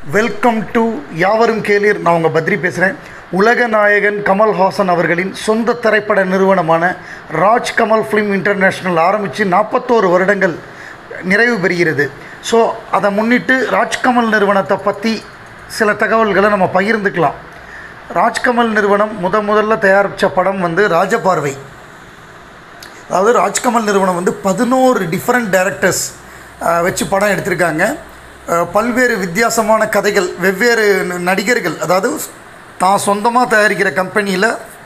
welcome to யாவரும் கேளீர் நான் உங்கள் பத்ரி பேசுகிறேன் உலக நாயகன் கமல்ஹாசன் அவர்களின் சொந்த திரைப்பட நிறுவனமான ராஜ் கமல் ஃபிலிம் இன்டர்நேஷ்னல் ஆரம்பித்து நாற்பத்தோரு வருடங்கள் நிறைவு பெறுகிறது ஸோ அதை முன்னிட்டு ராஜ்கமல் நிறுவனத்தை பற்றி சில தகவல்களை நம்ம பகிர்ந்துக்கலாம் ராஜ்கமல் நிறுவனம் முத முதல்ல தயாரித்த படம் வந்து ராஜபார்வை அதாவது ராஜ்கமல் நிறுவனம் வந்து பதினோரு டிஃப்ரெண்ட் டைரக்டர்ஸ் வச்சு படம் எடுத்திருக்காங்க அஹ், பல்வேறு வித்தியாசமான கதைகள் வெவ்வேறு ந- நடிகர்கள் அதாவது தான் சொந்தமாக தயாரிக்கிற கம்பெனியில்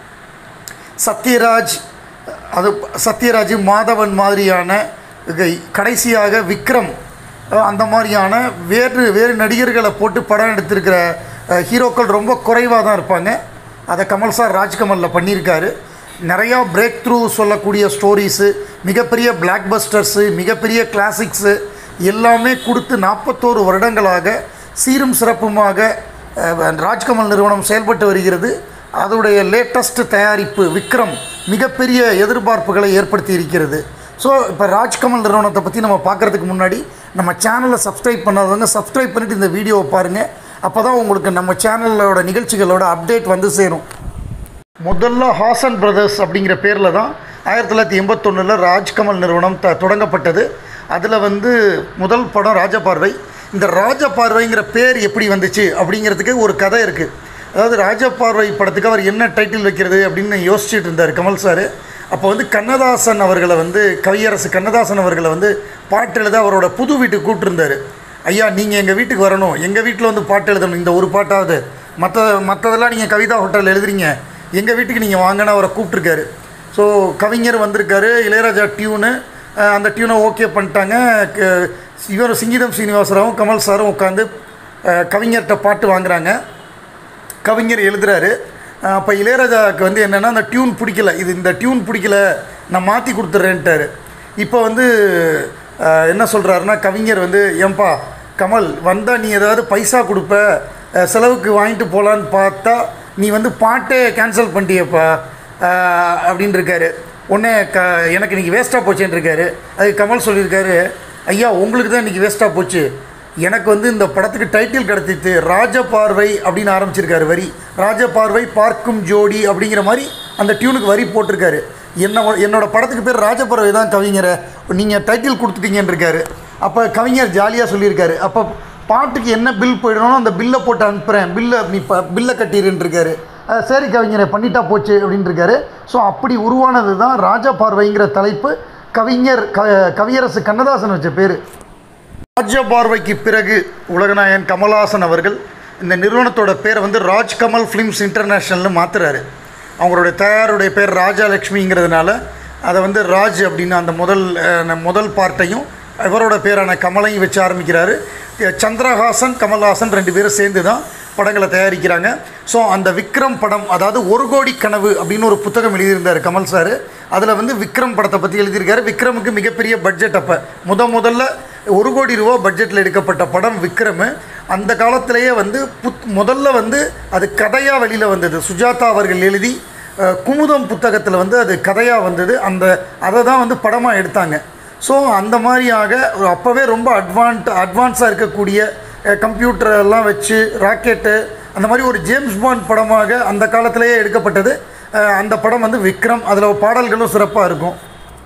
சத்யராஜ் அது சத்யராஜ் மாதவன் மாதிரியான இக- கடைசியாக விக்ரம் அஹ், அந்த மாதிரியான வேறு வேறு நடிகர்களை போட்டு படம் எடுத்திருக்கிற அஹ், ஹீரோக்கள் ரொம்ப குறைவாக தான் இருப்பாங்க அதை கமல் சார் ராஜ்கமலில் பண்ணியிருக்காரு நிறையா பிரேக் த்ரூ சொல்லக்கூடிய ஸ்டோரிஸு மிகப்பெரிய பிளாக் பஸ்டர்ஸு மிகப்பெரிய கிளாசிக்ஸு எல்லாமே கொடுத்து நாற்பத்தோரு வருடங்களாக சீரும் சிறப்புமாக அஹ், ராஜ்கமல் நிறுவனம் செயல்பட்டு வருகிறது அதோடைய லேட்டஸ்ட் தயாரிப்பு விக்ரம் மிகப்பெரிய எதிர்பார்ப்புகளை ஏற்படுத்தி இருக்கிறது ஸோ இப்போ ராஜ்கமல் நிறுவனத்தை பற்றி நம்ம பார்க்குறதுக்கு முன்னாடி நம்ம சேனலை சப்ஸ்கிரைப் பண்ணாதவங்க சப்ஸ்கிரைப் பண்ணிவிட்டு இந்த வீடியோவை பாருங்கள் அப்போ தான் உங்களுக்கு நம்ம சேனலோட நிகழ்ச்சிகளோட அப்டேட் வந்து சேரும் முதல்ல ஹாசன் பிரதர்ஸ் அப்படிங்கிற பேரில் தான் ஆயிரத்தி தொள்ளாயிரத்தி எண்பத்தொன்னில் ராஜ்கமல் நிறுவனம் த தொடங்கப்பட்டது அதில் வந்து முதல் படம் ராஜபார்வை இந்த ராஜபார்வைங்கிற பேர் எப்படி வந்துச்சு அப்படிங்கிறதுக்கு ஒரு கதை இருக்குது அதாவது ராஜபார்வை படத்துக்கு அவர் என்ன டைட்டில் வைக்கிறது அப்படின்னு யோசிச்சுட்டு இருந்தார் கமல் சார் அப்போ வந்து கண்ணதாசன் அவர்களை வந்து கவியரசு கண்ணதாசன் அவர்களை வந்து பாட்டு எழுத அவரோட புது வீட்டுக்கு கூப்பிட்டுருந்தாரு ஐயா நீங்கள் எங்கள் வீட்டுக்கு வரணும் எங்கள் வீட்டில் வந்து பாட்டு எழுதணும் இந்த ஒரு பாட்டாவது மற்ற மற்றதெல்லாம் நீங்கள் கவிதா ஹோட்டல் எழுதுறீங்க எங்கள் வீட்டுக்கு நீங்கள் வாங்கன்னு அவரை கூப்பிட்ருக்காரு ஸோ கவிஞர் வந்திருக்காரு இளையராஜா டியூனு அஹ், அந்த டியூனை ஓகே பண்ணிட்டாங்க க- இவர் சிங்கீதம் சீனிவாசராவும் கமல் சாரும் உட்காந்து அஹ், கவிஞர்கிட்ட பாட்டு வாங்குறாங்க கவிஞர் எழுதுறாரு அப்போ இளையராஜாவுக்கு வந்து என்னென்னா அந்த டியூன் பிடிக்கல இது இந்த டியூன் பிடிக்கல நான் மாற்றி கொடுத்துட்றேன்ட்டாரு இப்போ வந்து அஹ், என்ன சொல்கிறாருன்னா கவிஞர் வந்து ஏன்பா கமல் வந்தால் நீ ஏதாவது பைசா கொடுப்ப அஹ், செலவுக்கு வாங்கிட்டு போகலான்னு பார்த்தா நீ வந்து பாட்டே கேன்சல் பண்ணிட்டியப்பா அஹ், அப்படின்னு இருக்காரு உடனே க எனக்கு இன்றைக்கி வேஸ்ட்டாக போச்சேன்னு இருக்காரு அதுக்கு கமல் சொல்லியிருக்காரு ஐயா உங்களுக்கு தான் இன்றைக்கி வேஸ்ட்டாக போச்சு எனக்கு வந்து இந்த படத்துக்கு டைட்டில் கிடைச்சிட்டு ராஜபார்வை அப்படின்னு ஆரம்பிச்சிருக்காரு வரி ராஜபார்வை பார்க்கும் ஜோடி அப்படிங்கிற மாதிரி அந்த டியூனுக்கு வரி போட்டிருக்காரு என்ன என்னோட படத்துக்கு பேர் ராஜபார்வை தான் கவிஞரை நீங்கள் டைட்டில் கொடுத்துட்டீங்கன்னு இருக்காரு அப்போ கவிஞர் ஜாலியாக சொல்லியிருக்காரு அப்போ பாட்டுக்கு என்ன பில் போயிடணும் அந்த பில்லை போட்டு அனுப்புகிறேன் பில்லை நீ ப பில்லை கட்டிடுன்னு இருக்காரு அஹ் சரி கவிஞரை பண்ணிட்டா போச்சு அப்படின்னு இருக்காரு ஸோ அப்படி உருவானது தான் ராஜபார்வைங்கிற தலைப்பு கவிஞர் க கவியரசு கண்ணதாசன் வச்ச பேர் ராஜபார்வைக்கு பிறகு உலகநாயகன் கமல்ஹாசன் அவர்கள் இந்த நிறுவனத்தோட பேரை வந்து ராஜ் கமல் ஃபிலிம்ஸ் இன்டர்நேஷ்னல்னு மாற்றுறாரு அவங்களுடைய தயாருடைய பேர் ராஜாலட்சுமிங்கிறதுனால அதை வந்து ராஜ் அப்படின்னு அந்த முதல் அஹ், முதல் பார்ட்டையும் இவரோட பேரான கமலையும் வச்சு ஆரம்பிக்கிறாரு அஹ், சந்திரஹாசன் கமல்ஹாசன் ரெண்டு பேரும் சேர்ந்து தான் படங்களை தயாரிக்கிறாங்க ஸோ அந்த விக்ரம் படம் அதாவது ஒரு கோடி கனவு அப்படின்னு ஒரு புத்தகம் எழுதியிருந்தார் கமல் சார் அதில் வந்து விக்ரம் படத்தை பற்றி எழுதியிருக்காரு விக்ரமுக்கு மிகப்பெரிய பட்ஜெட் அப்போ முத முதல்ல ஒரு கோடி ரூபா பட்ஜெட்டில் எடுக்கப்பட்ட படம் விக்ரம் அந்த காலத்திலேயே வந்து புத் முதல்ல வந்து அது கதையாக வெளியில் வந்தது சுஜாதா அவர்கள் எழுதி அஹ், குமுதம் புத்தகத்தில் வந்து அது கதையாக வந்தது அந்த அதை தான் வந்து படமாக எடுத்தாங்க ஸோ அந்த மாதிரியாக ஒரு அப்போவே ரொம்ப அட்வான்ட் அட்வான்ஸாக இருக்கக்கூடிய அஹ், கம்ப்யூட்டர் எல்லாம் வச்சு ராக்கெட்டு அந்த மாதிரி ஒரு ஜேம்ஸ் பாண்ட் படமாக அந்த காலத்திலேயே எடுக்கப்பட்டது அஹ், அந்த படம் வந்து விக்ரம் அதில் பாடல்களும் சிறப்பாக இருக்கும்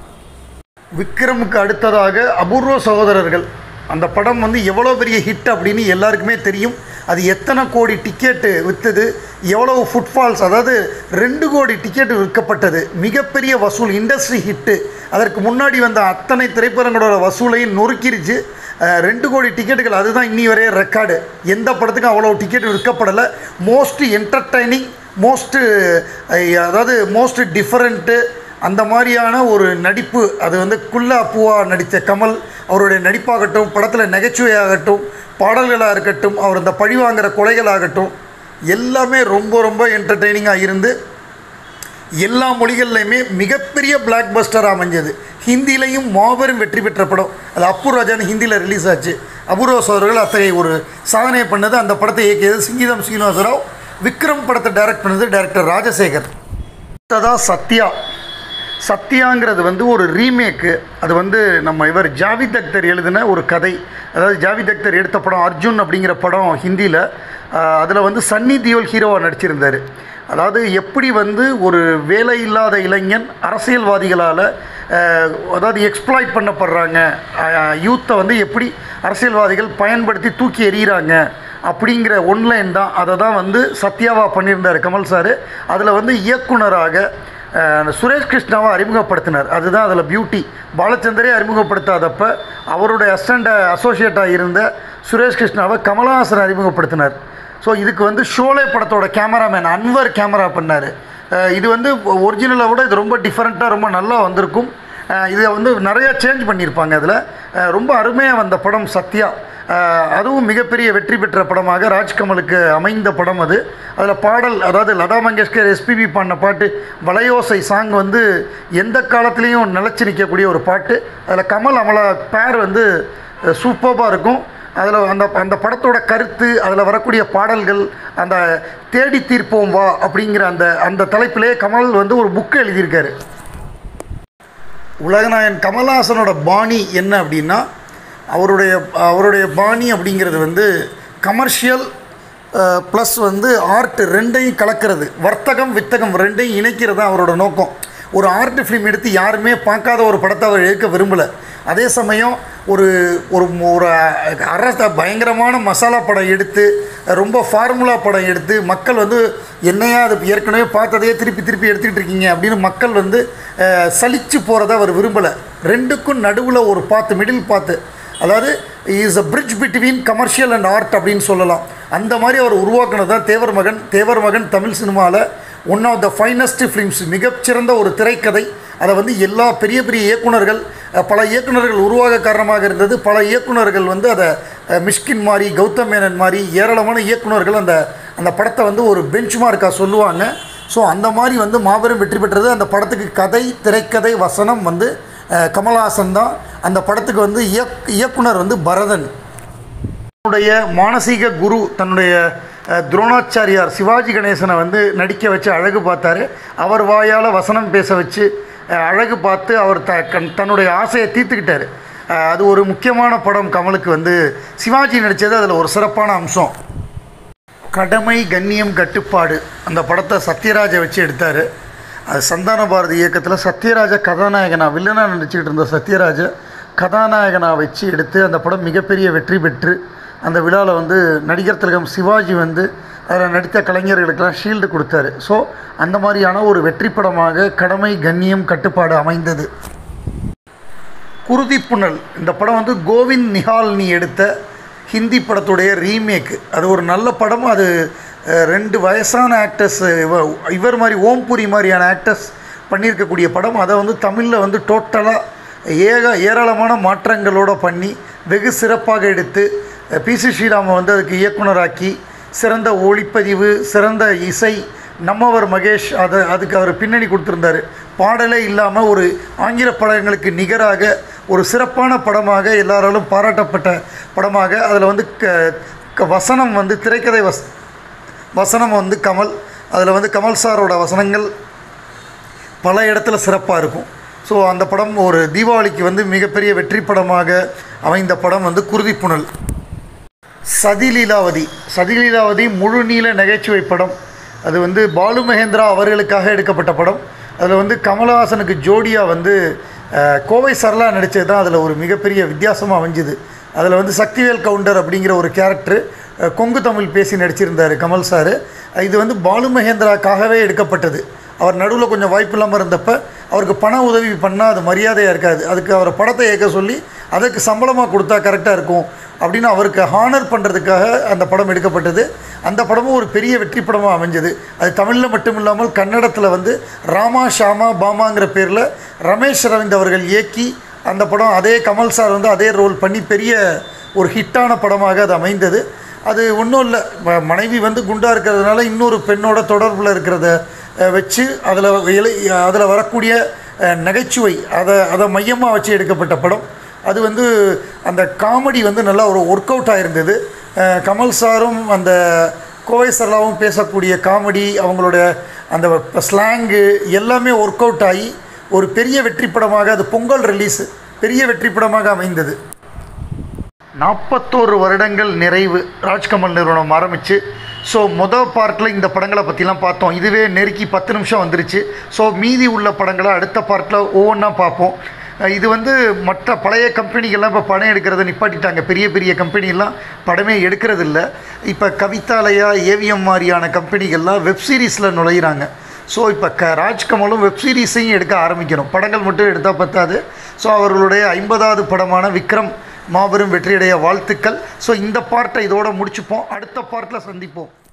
விக்ரமுக்கு அடுத்ததாக அபூர்வ சகோதரர்கள் அந்த படம் வந்து எவ்வளோ பெரிய ஹிட் அப்படின்னு எல்லாருக்குமே தெரியும் அது எத்தனை கோடி டிக்கெட்டு விற்றுது எவ்வளவு ஃபுட்ஃபால்ஸ் அதாவது ரெண்டு கோடி டிக்கெட் விற்கப்பட்டது மிகப்பெரிய வசூல் இண்டஸ்ட்ரி ஹிட்டு அதற்கு முன்னாடி வந்த அத்தனை திரைப்படங்களோட வசூலையும் நொறுக்கிருச்சு அஹ், ரெண்டு கோடி டிக்கெட்டுகள் அதுதான் இன்னி வரைய ரெக்கார்டு எந்த படத்துக்கும் அவ்வளோ டிக்கெட் விற்கப்படலை மோஸ்ட் என்டர்டைனிங் மோஸ்ட்டு அதாவது மோஸ்ட் டிஃபரெண்ட்டு அந்த மாதிரியான ஒரு நடிப்பு அது வந்து குல்லா பூவா நடித்த கமல் அவருடைய நடிப்பாகட்டும் படத்தில் நகைச்சுவையாகட்டும் பாடல்களாக இருக்கட்டும் அவர் அந்த பழிவாங்கிற கொலைகளாகட்டும் எல்லாமே ரொம்ப ரொம்ப என்டர்டெய்னிங்காக இருந்து எல்லா மொழிகள்லையுமே மிகப்பெரிய பிளாக் பஸ்டராக அமைஞ்சது ஹிந்திலையும் மாபெரும் வெற்றி பெற்ற படம் அது அப்பு ராஜான்னு ஹிந்தியில் ரிலீஸ் ஆச்சு அபூர்வ சோதர்கள் அத்தகைய ஒரு சாதனை பண்ணது அந்த படத்தை இயக்கியது சிங்கீதம் சீனிவாசராவ் விக்ரம் படத்தை டைரக்ட் பண்ணது டைரக்டர் ராஜசேகர் அடுத்ததா சத்யா சத்யாங்கிறது வந்து ஒரு ரீமேக்கு அது வந்து நம்ம இவர் ஜாவித் அக்தர் எழுதின ஒரு கதை அதாவது ஜாவித் அக்தர் எடுத்த படம் அர்ஜுன் அப்படிங்கிற படம் ஹிந்தியில் அதில் வந்து சன்னி தியோல் ஹீரோவாக நடிச்சிருந்தார் அதாவது எப்படி வந்து ஒரு வேலை இல்லாத இளைஞன் அரசியல்வாதிகளால் அஹ், அதாவது எக்ஸ்ப்ளாய்ட் பண்ணப்படுறாங்க யூத்தை வந்து எப்படி அரசியல்வாதிகள் பயன்படுத்தி தூக்கி எறிகிறாங்க அப்படிங்கிற ஒன்லைன் தான் அதை தான் வந்து சத்யாவா பண்ணியிருந்தார் கமல் சார் அதில் வந்து இயக்குனராக அஹ், சுரேஷ் கிருஷ்ணாவை அறிமுகப்படுத்தினார் அதுதான் அதில் பியூட்டி பாலச்சந்தரே அறிமுகப்படுத்தாதப்ப அவருடைய அசிஸ்டண்ட் அசோசியேட்டாக இருந்த சுரேஷ் கிருஷ்ணாவை கமலஹாசன் அறிமுகப்படுத்தினார் ஸோ இதுக்கு வந்து ஷோலே படத்தோட கேமராமேன் அன்வர் கேமரா பண்ணார் இது வந்து ஒரிஜினலை விட இது ரொம்ப டிஃப்ரெண்ட்டாக ரொம்ப நல்லா வந்திருக்கும் அஹ் இதை வந்து நிறையா சேஞ்ச் பண்ணியிருப்பாங்க அதில் ரொம்ப அருமையாக வந்த படம் சத்யா அஹ் அதுவும் மிகப்பெரிய வெற்றி பெற்ற படமாக ராஜ்கமலுக்கு அமைந்த படம் அது அதில் பாடல் அதாவது லதா மங்கேஷ்கர் எஸ்பிபி பாடின பாட்டு வளையோசை சாங் வந்து எந்த காலத்துலேயும் நிலச்சி நிற்கக்கூடிய ஒரு பாட்டு அதில் கமல் அமலா பேர் வந்து சூப்பராக இருக்கும் அதில் அந்த அந்த படத்தோட கருத்து அதில் வரக்கூடிய பாடல்கள் அந்த தேடி தீர்ப்போம் வா அப்படிங்கிற அந்த அந்த தலைப்பிலே கமல் வந்து ஒரு புக்கு எழுதியிருக்காரு உலகநாயகன் கமல்ஹாசனோட பாணி என்ன அப்படின்னா அவருடைய அவருடைய பாணி அப்படிங்கிறது வந்து கமர்ஷியல் ப்ளஸ் வந்து ஆர்ட் ரெண்டையும் கலக்கிறது வர்த்தகம் வித்தகம் ரெண்டையும் இணைக்கிறது தான் அவரோட நோக்கம் ஒரு ஆர்ட் ஃபிலிம் எடுத்து யாருமே பார்க்காத ஒரு படத்தை அவர் எடுக்க விரும்பலை அதே சமயம் ஒரு ஒரு ஒரு அரச பயங்கரமான மசாலா படம் எடுத்து ரொம்ப ஃபார்முலா படம் எடுத்து மக்கள் வந்து என்னையா அது ஏற்கனவே பார்த்ததையே திருப்பி திருப்பி எடுத்துக்கிட்டு இருக்கீங்க அப்படின்னு மக்கள் வந்து அஹ், சலிச்சு போகிறத அவர் விரும்பலை ரெண்டுக்கும் நடுவில் ஒரு பாத்து மிடில் பாத்து அதாவது is a bridge between commercial and art அப்படின்னு சொல்லலாம் அந்த மாதிரி அவர் உருவாக்குனது தான் தேவர் மகன் தேவர் மகன் தமிழ் சினிமாவில் one of the finest films மிகச்சிறந்த ஒரு திரைக்கதை அதை வந்து எல்லா பெரிய பெரிய இயக்குனர்கள் அஹ், பல இயக்குனர்கள் உருவாக காரணமாக இருந்தது பல இயக்குனர்கள் வந்து அதை அஹ், மிஷ்கின் மாதிரி கௌதம் மேனன் மாதிரி ஏராளமான இயக்குனர்கள் அந்த அந்த படத்தை வந்து ஒரு பெஞ்ச் மார்க்காக சொல்லுவாங்க ஸோ அந்த மாதிரி வந்து மாபெரும் வெற்றி பெற்றது அந்த படத்துக்கு கதை திரைக்கதை வசனம் வந்து அஹ், கமல்ஹாசன் தான் அந்த படத்துக்கு வந்து இயக் இயக்குனர் வந்து பரதன் தன்னுடைய மானசீக குரு தன்னுடைய அஹ், துரோணாச்சாரியார் சிவாஜி கணேசனை வந்து நடிக்க வச்சு அழகு பார்த்தாரு அவர் வாயால் வசனம் பேச வச்சு அஹ், அழகு பார்த்து அவர் த கண் தன்னுடைய ஆசையை தீர்த்துக்கிட்டார் அஹ், அது ஒரு முக்கியமான படம் கமலுக்கு வந்து சிவாஜி நடித்தது அதில் ஒரு சிறப்பான அம்சம் கடமை கண்ணியம் கட்டுப்பாடு அந்த படத்தை சத்யராஜை வச்சு எடுத்தார் அது சந்தான பாரதி இயக்கத்தில் சத்யராஜ கதாநாயகனா வில்லனாக நடிச்சுக்கிட்டு இருந்த சத்யராஜ கதாநாயகனா வச்சு எடுத்து அந்த படம் மிகப்பெரிய வெற்றி பெற்று அந்த விழாவில் வந்து நடிகர் திலகம் சிவாஜி வந்து அதில் நடித்த கலைஞர்களுக்கெல்லாம் ஷீல்டு கொடுத்தாரு ஸோ அந்த மாதிரியான ஒரு வெற்றி படமாக கடமை கண்ணியம் கட்டுப்பாடு அமைந்தது குருதி புனல் இந்த படம் வந்து கோவிந்த் நிஹால்னி எடுத்த ஹிந்தி படத்துடைய ரீமேக் அது ஒரு நல்ல படம் அது அஹ், ரெண்டு வயசான ஆக்டர்ஸ் இவர் மாதிரி ஓம்புரி மாதிரியான ஆக்டர்ஸ் பண்ணியிருக்கக்கூடிய படம் அதை வந்து தமிழில் வந்து டோட்டலாக ஏக ஏராளமான மாற்றங்களோட பண்ணி வெகு சிறப்பாக எடுத்து பி சி ஸ்ரீராமை வந்து அதுக்கு இயக்குனராக்கி சிறந்த ஒளிப்பதிவு சிறந்த இசை நம்மவர் மகேஷ் அதை அதுக்கு அவர் பின்னணி கொடுத்துருந்தாரு பாடலே இல்லாமல் ஒரு ஆங்கில படங்களுக்கு நிகராக ஒரு சிறப்பான படமாக எல்லாராலும் பாராட்டப்பட்ட படமாக அதில் வந்து க க- வசனம் வந்து திரைக்கதை வஸ் வசனம் வந்து கமல் அதில் வந்து கமல் சாரோட வசனங்கள் பல இடத்துல சிறப்பாக இருக்கும் ஸோ அந்த படம் ஒரு தீபாவளிக்கு வந்து மிகப்பெரிய வெற்றி படமாக அமைந்த படம் வந்து குருதிப்புணல் சதிலீலாவதி சதிலீலாவதி முழு நீள நகைச்சுவை படம் அது வந்து பாலு மகேந்திரா அவர்களுக்காக எடுக்கப்பட்ட படம் அதில் வந்து கமலஹாசனுக்கு ஜோடியாக வந்து அஹ், கோவை சரளா நடித்தது தான் அதில் ஒரு மிகப்பெரிய வித்தியாசமாக அமைஞ்சுது அதில் வந்து சக்திவேல் கவுண்டர் அப்படிங்கிற ஒரு கேரக்டர் கொங்கு தமிழ் பேசி நடிச்சிருந்தார் கமல் சார் இது வந்து பாலு மகேந்திராக்காகவே எடுக்கப்பட்டது அவர் நடுவில் கொஞ்சம் வாய்ப்பு இல்லாமல் இருந்தப்ப அவருக்கு பண உதவி பண்ணால் அது மரியாதையாக இருக்காது அதுக்கு அவரை படத்தை இயக்க சொல்லி அதுக்கு சம்பளமாக கொடுத்தா கரெக்டாக இருக்கும் அப்படின்னு அவருக்கு ஹானர் பண்ணுறதுக்காக அந்த படம் எடுக்கப்பட்டது அந்த படமும் ஒரு பெரிய வெற்றி படமாக அமைஞ்சது அது தமிழில் மட்டும் இல்லாமல் கன்னடத்தில் வந்து ராமா ஷாமா பாமாங்கிற பேரில் ரமேஷ் அரவிந்த் அவர்கள் இயக்கி அந்த படம் அதே கமல் சார் வந்து அதே ரோல் பண்ணி பெரிய ஒரு ஹிட்டான படமாக அது அமைந்தது அது ஒன்றும் இல்லை ம- மனைவி வந்து குண்டாக இருக்கிறதுனால இன்னொரு பெண்ணோட தொடர்பில் இருக்கிறத அஹ், வச்சு அதில் எழு அதில் வரக்கூடிய அஹ், நகைச்சுவை அதை அதை மையமாக வச்சு எடுக்கப்பட்ட படம் அது வந்து அந்த காமெடி வந்து நல்லா ஒரு ஒர்க் அவுட் ஆயிருந்தது அஹ், கமல் சாரும் அந்த கோவை சரளாவும் பேசக்கூடிய காமெடி அவங்களோட அந்த ஸ்லாங்கு எல்லாமே ஒர்க் அவுட் ஆகி ஒரு பெரிய வெற்றி படமாக அது பொங்கல் ரிலீஸ் பெரிய வெற்றி படமாக அமைந்தது நாற்பத்தோரு வருடங்கள் நிறைவு ராஜ்கமல் நிறுவனம் ஆரம்பித்து ஸோ மொதல் பார்ட்டில் இந்த படங்களை பற்றிலாம் பார்த்தோம் இதுவே நெருக்கி பத்து நிமிஷம் வந்துருச்சு ஸோ மீதி உள்ள படங்களை அடுத்த பார்ட்டில் ஒவ்வொன்றா பார்ப்போம் அஹ் இது வந்து மற்ற பழைய கம்பெனிகள்லாம் இப்போ படம் எடுக்கிறத நிப்பாட்டிட்டாங்க பெரிய பெரிய கம்பெனிலாம் படமே எடுக்கிறது இல்லை இப்போ கவிதாலயா ஏவிஎம் மாதிரியான கம்பெனிகள்லாம் வெப் சீரிஸில் நுழையிறாங்க ஸோ இப்போ க ராஜ்கமலும் வெப் சீரிஸையும் எடுக்க ஆரம்பிக்கணும் படங்கள் மட்டும் எடுத்தால் பத்தாது ஸோ அவர்களுடைய ஐம்பதாவது படமான விக்ரம் மாபெரும் வெற்றியடைய வாழ்த்துக்கள் ஸோ இந்த பார்ட்டை இதோட முடிச்சுப்போம் அடுத்த பார்ட்டில் சந்திப்போம்